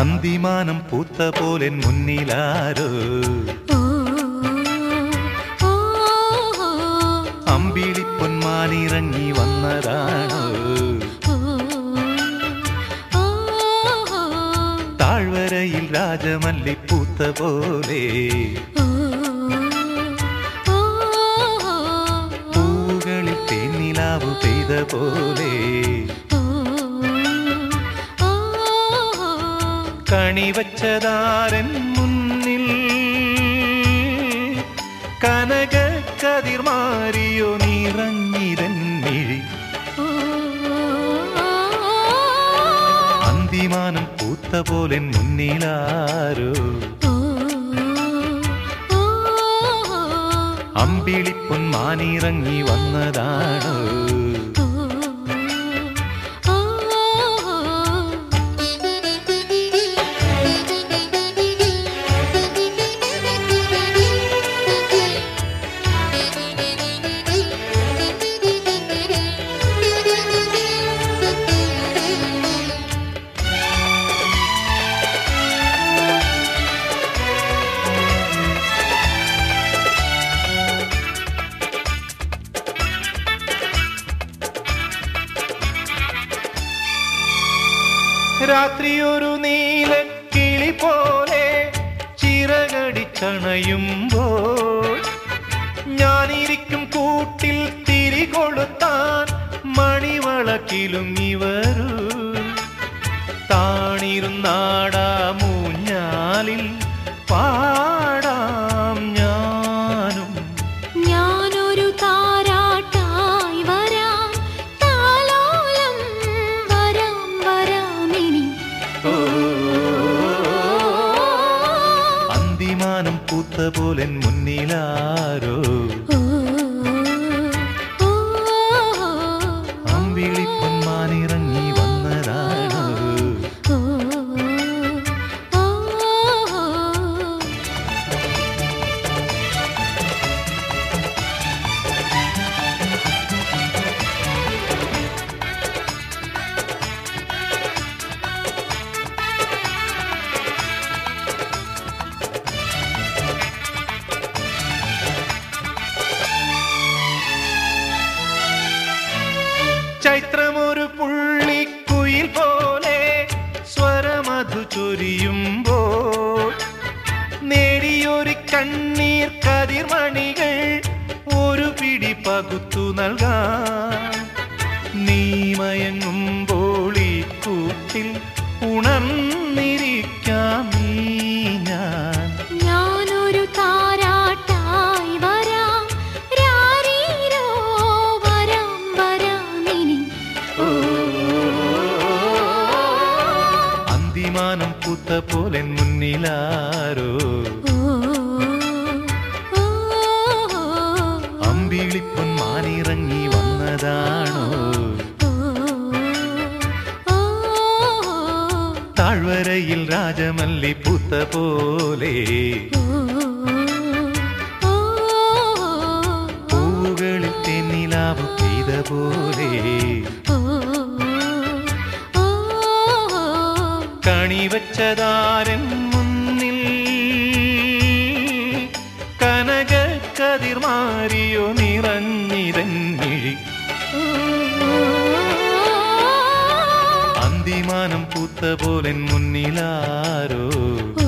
അന്തിമാനം പൂത്ത പോലെ മുന്നിലാരോ ഓ ഓ ഓ അമ്പിളി പൊന്മാനിറങ്ങി വന്നതാണോ താഴ്വരയിൽ രാജമല്ലി പൂത്ത പോലെ പൂകളിൽ തേന്നിലാവ് പെയ്ത പോലെ കണിവച്ചതാരൻ മുന്നിൽ കനക കതിർമാരിയോ നിറഞ്ഞിരൻ മിഴി അന്തിമാനം പൂത്ത പോലെ മുന്നിലാരോ അമ്പിളിപ്പൊൻ മാനിറങ്ങി വന്നതാണോ രാത്രി ഒരു നീലക്കിളി പോലെ ചിറകടിച്ചണയുമ്പോൾ ഞാനിരിക്കും കൂട്ടിൽ തിരി കൊളുത്താൻ മണിവളക്കിലും ഇവരു താണിരുന്നാടാ മൂഞ്ഞാലിൽ പാടാം ഞാനും ഞാനൊരു താരാട്ടായി വരാം താലോലം വരാം വരാമിനി അന്തിമാനം പൂത്ത പോലെ മുന്നിലാരോ ഓ ഓ അമ്പിളിപ്പൊന്മാനിറങ്ങി വന്നതാണോ ഓ ഓ ചൈത്രമൊരു പുള്ളിക്കുയിൽ പോലെ സ്വരമധു ചൊരിയുമ്പോൾ നേടിയൊരു കണ്ണീർ കതിർമണികൾ ഒരു പിടി പകുത്തു നൽകാൻ നീ മയങ്ങുമ്പോൾ ഈ കൂട്ടിൽ ഉണർന്നിരിക്കാം നീ ഞാൻ ഞാനൊരു താരാട്ടായി വരാം രാരീരോ വരാം വരാമിനി അന്തിമാനം പൂത്ത പോലെ മുന്നിലാരോ ഓ ഓ അമ്പിളിപ്പൊൻ മാനിറങ്ങി വന്നതാണോ ഓ താഴ്വരയിൽ രാജമല്ലി പൂത്ത പോലെ പൂകളിൽ തെന്നിലാവ് പെയ്ത പോലെ കണിവച്ചതാരൻ മുന്നിൽ കനക കതിർമാരിയോ നിറഞ്ഞിരൻ മിഴി അന്തിമാനം പൂത്ത പോലെ മുന്നിലാരോ